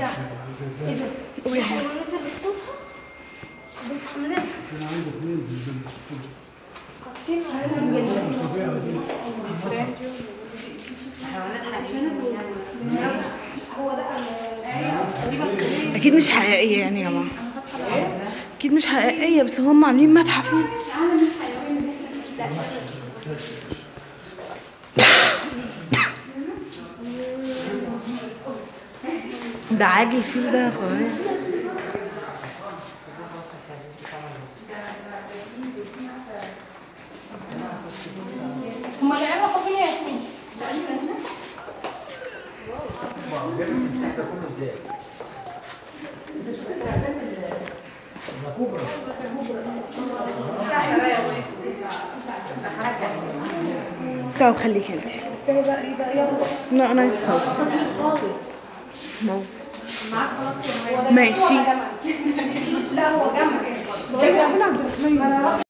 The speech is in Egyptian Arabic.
ده ايه ده؟ الحيوانات اللي اصطادها؟ دول حملات كان عندي اثنين في الجنة حاطين عليهم جلد هو ده ال- اكيد مش حقيقيه يعني يا جماعه اكيد مش حقيقيه بس هم عاملين متحف ده عاجل الفيل ده فظيع هما لعبوا حاطين يا ياسمين طب خليك انت استنى بقى ايه بقى يلا لا انا عايز اصور صغير خالص مو. معاك خلاص يا ماشي لا هو جنبك ده عبد الرحمن